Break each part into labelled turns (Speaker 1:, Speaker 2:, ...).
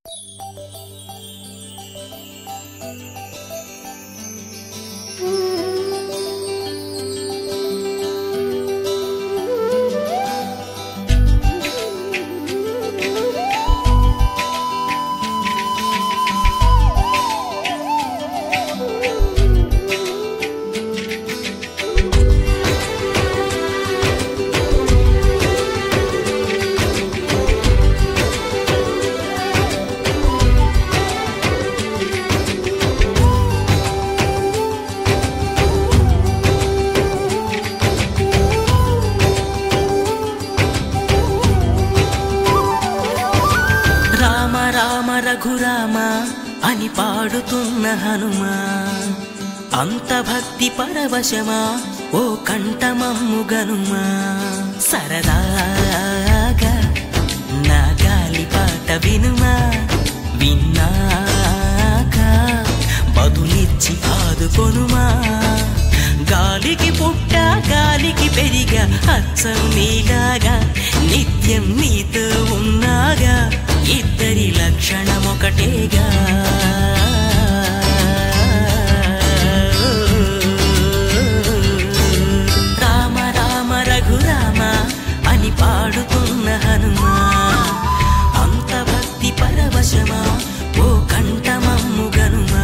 Speaker 1: రామ రామ రఘురామ అని పాడుతున్న హనుమా అంత భక్తి పరవశమా ఓ కంఠమమ్ము గనుమా సరదాగా నా గాలి పాట వినుమా విన్నాక బదులిచ్చి ఆదుకొనుమా గాలికి పుట్ట గాలికి పెరిగా అచ్చం నీలాగా నిత్యం నీతో ఉన్నాగా ఇద్దరి లక్షణం ఒకటేగా రామ రామ రఘురామ అని పాడుతున్న హనుమా అంత భక్తి పరవశమా ఓ కంఠమమ్ము గనుమా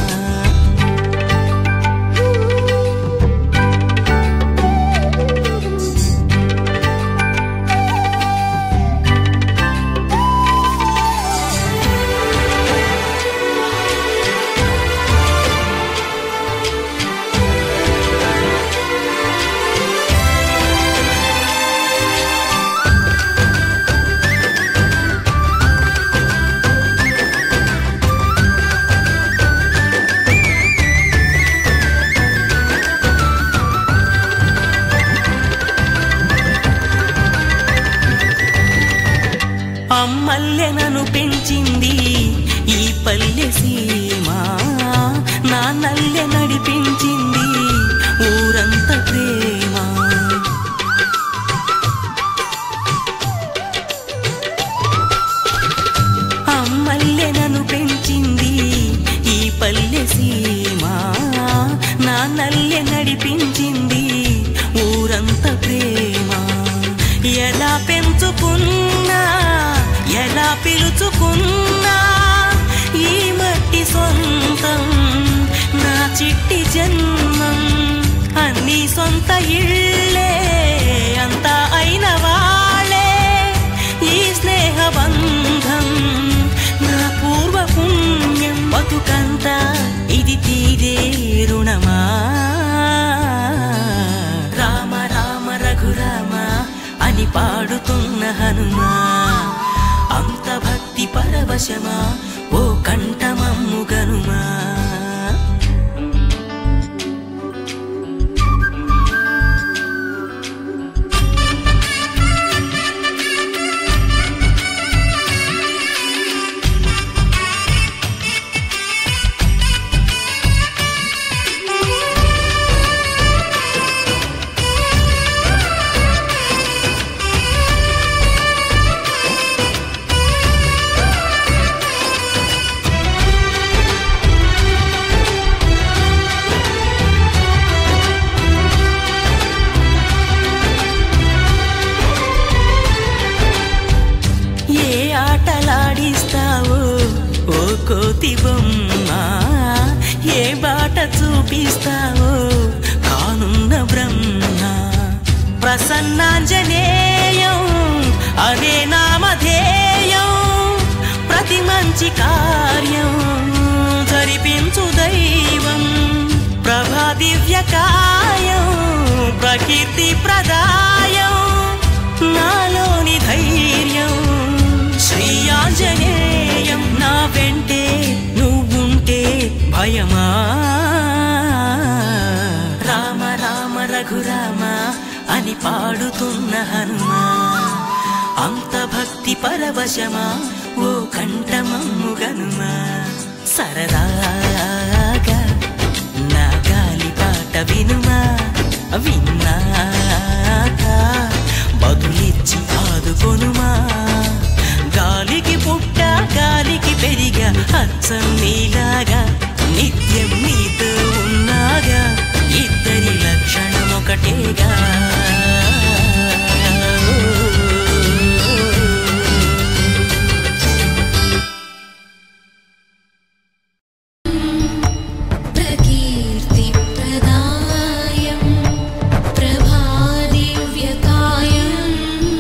Speaker 1: అమ్మల్లె నన్ను పెంచింది ఈ పల్లె సీమ నా నల్లె నడిపించింది ఊరంత ప్రేమ అమ్మల్లె నన్ను పెంచింది ఈ పల్లె సీమ నా నల్లె నడిపించింది ఊరంత ప్రేమ ఎలా పెంచుకున్నా ఎలా పిలుచుకున్నా ఈ మట్టి సొంతం నా చిట్టి జన్మం అన్ని సొంత ఇళ్ళే అంతా అయిన వాళ్ళే ఈ స్నేహ బంధం నా పూర్వ పుణ్యం బతుకంతా ఇది తీరే రుణమా రామ రామ రఘురామ అని పాడుతున్న హనుమా అంత భక్తి పరవశమా ఓ కంఠమమ్ము గనుమా ఏ ఆటలాడిస్తావో ఓ కోతి బొమ్మ ఏ బాట చూపిస్తావో కానున్న బ్రహ్మ ప్రసన్నాంజనేయం అనే నామధేయం ప్రతి మంచి కార్యం జరిపించు దైవం ప్రభా దివ్య కాయం ప్రకీర్తి ప్రదాయం నాలోని ధైర్యం శ్రీ ఆంజనేయం నా వెంటే నువ్వుంటే భయమా రామ రామ రఘురామ అని పాడుతున్న హనుమా అంత భక్తి పరవశమా ఓ కంఠమమ్ము గనుమా సరదాగా నా గాలి పాట వినుమా విన్నాక బదులిచ్చి ఆదుకొనుమా గాలికి పుట్ట గాలికి అచ్చం నీలాగా నిత్యం నీతో ఉన్నాగా ఇద్దరి లక్షణం ఒకటేగా
Speaker 2: प्रकीर्तिप्रदायं प्रभादिव्यकायं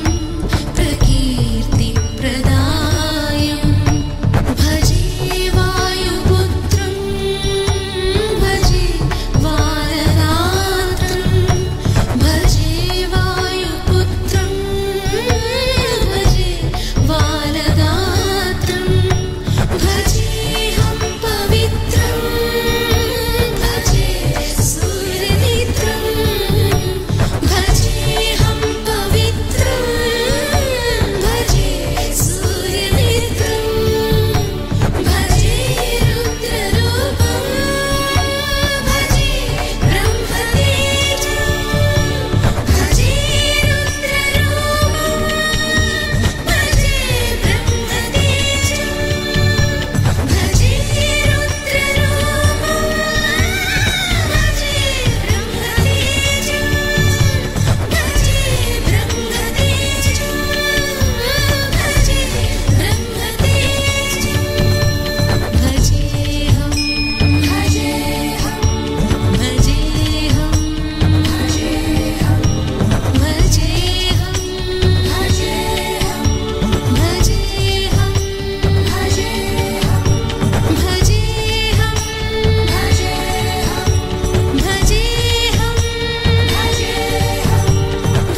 Speaker 2: प्रकीर्तिप्रदायं भजे वायुपुत्रं भजे वाररात्रं भजे वायुपुत्रं भजे वारगात्रं भजेऽहं पवित्रं भजे सूर्यमित्रं भजेऽहं पवित्रं भजे सूर्यमित्रं भजे रुद्ररूपं भजे ब्रह्मतेजं भजे रुद्ररूपं भजे ब्रह्मतेजं भजे रुद्ररूपं भजे ब्रह्मतेजं भजे ब्रह्मतेजं भजे ब्रह्मतेजं भजेऽहं भजेऽहं भजेऽहं भजेऽहं भजेऽहं भजेऽहं भजेऽहं भजेऽहं भजेऽहं भजेऽहं भजेऽहं भजेऽहं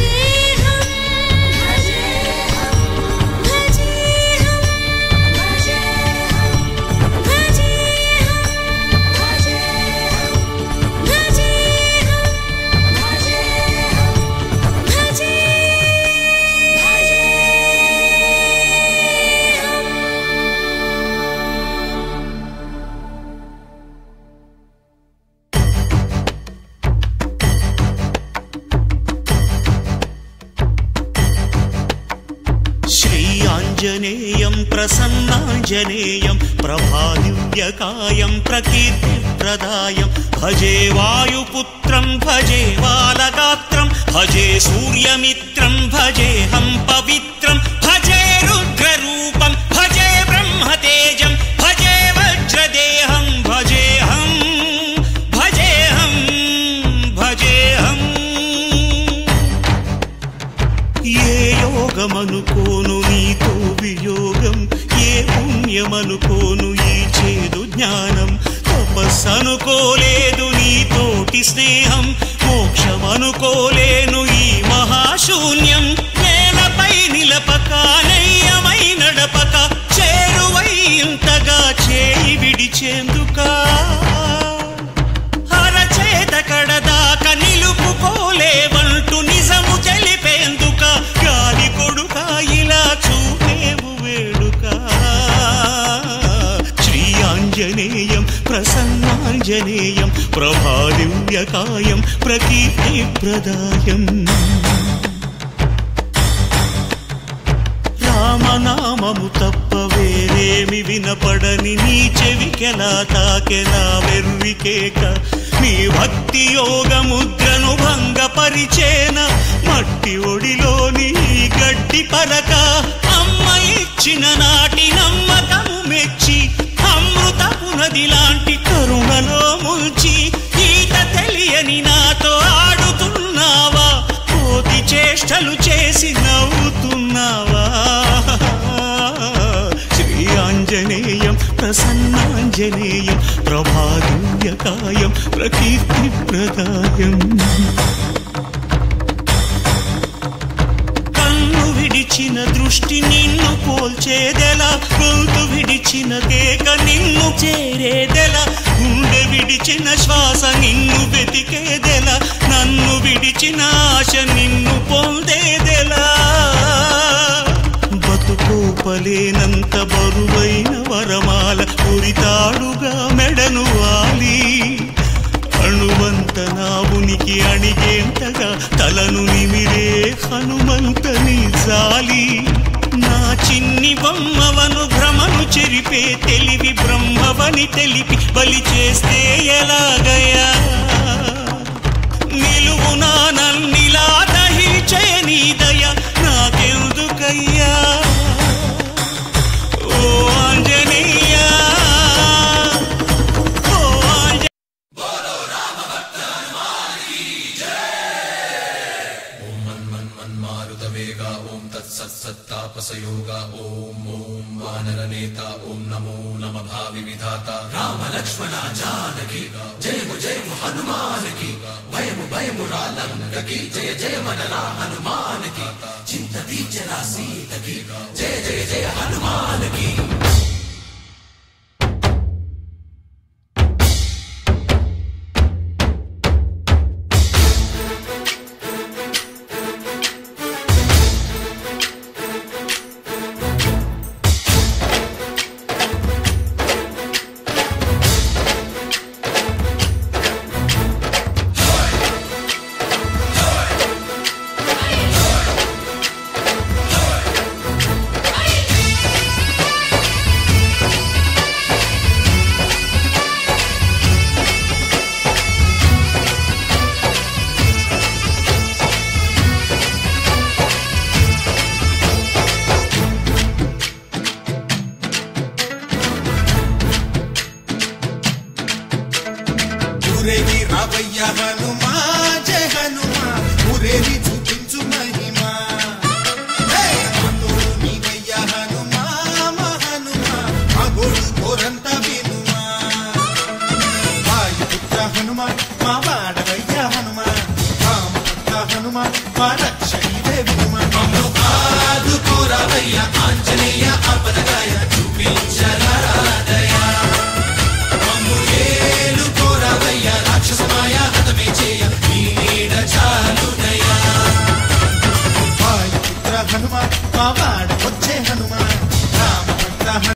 Speaker 3: శ్రీ ఆంజనేయం ప్రసన్నాంజనేయం ప్రభాదివ్యకాయం ప్రకీర్తిప్రదాయం భజే వాయుపుత్రం భజే బాలగాత్రం భజే సూర్యమిత్రం భజేహం పవిత్రం భజే రుద్రరూపం భజే బ్రహ్మతేజం భజే వజ్రదేహం భజేహం భజేహం భజేహం ఏ యోగమనుకోను నీతో వియోగం ఏ పుణ్యమనుకోను ఈ చేదు జ్ఞానం తపస్సనుకోలేదు నీతోటి స్నేహం మోక్షమనుకోలేను ఈ మహాశూన్యం నేలపై నిలపక నయ్యమై నడపక చేరువై ఇంతగా చేయి విడిచేందుకా అరచేత కడదాక నిలుపుకోలేవంటూ నిజము తెలిపేందుక గాలి కొడుక ఇలా చూపేవు వేడుక శ్రీ ఆంజనేయం ప్రసన్నాంజనేయం ప్రభాదివ్యకాయం ప్రకీర్తి ప్రదాయం రామనామము తప్ప వేరేమి వినపడని నీ చెవికెలా తాకెలా వెర్రికేక నీ భక్తి యోగ ముద్రను భంగపరిచేన మట్టి ఒడిలోని ఈ గడ్డి పలక అమ్మ ఇచ్చిన నాటి నమ్మకము మెచ్చి అమృతపు నది లాంటి కరుణలో ముంచి ఈత తెలియని నాతో ఆడుతున్నావా కోతి చేష్టలు చేసి నవ్వుతున్నావా శ్రీ ఆంజనేయం ప్రసన్నాంజనేయం ప్రభాదివ్యకాయం ప్రకీర్తి ప్రదాయం కన్ను విడిచిన దృష్టి నిన్ను పోల్చేదెలా గొంతు విడిచిన కేక నిన్ను చేరేదెలా గుండె విడిచిన శ్వాస నిన్ను వెతికేదెలా నన్ను విడిచిన ఆశ నిన్ను పొందేదెలా బతుకోపలేనంత బరువైన వరమాల ఉరితాడుగా మెడను వాలి అణువంత నా ఉనికి అణిగేంతగా తలను నిమిరే హనుమంతని జాలి నా చిన్ని బొమ్మవను భ్రమను చెరి చెరిపే తెలివి బ్రహ్మవని తెలిపి బలి చేస్తే ఎలాగయ్యా నిలువునా నన్నిలా దహించే నీ దయ నాకెందుకయ్యా ఓ ఆంజనేయ ఓ ఆంజ
Speaker 4: మన్మారుతవేగ ఓం తత్సత్సత్తాపసయోగ ఓం ఓం వానరనేత ఓం నమో నమ భావి విధాత రామ లక్ష్మణ జానకి జయము జయము హనుమానికి భయము భయము రాలంకకి జయ జయ మనరా హనుమానికి చింత తీర్చరా సీతకి జయ జయ జయ హనుమానికి
Speaker 5: ఊరేగి రావయ్య హనుమా జయ హనుమా ఊరేగి చూపించు మహిమా హే! మాతోడు నీవయ్య హనుమా మా హనుమా మా గోడు కోరంత వినుమా వాయుపుత్ర హనుమా మా వాడవయ్య హనుమా రామపుత్ర హనుమా మా రక్షణివే వినుమా మమ్ము ఆదుకోరావయ్య ఆంజనేయ అపదగాయ చూపించరాదయ మమ్ము ఏలుకోరావయ్య రాక్షసమాయ హతమే చేయ నీ నీడ చాలునయ్యా వాయుపుత్ర హనుమ మా వాడ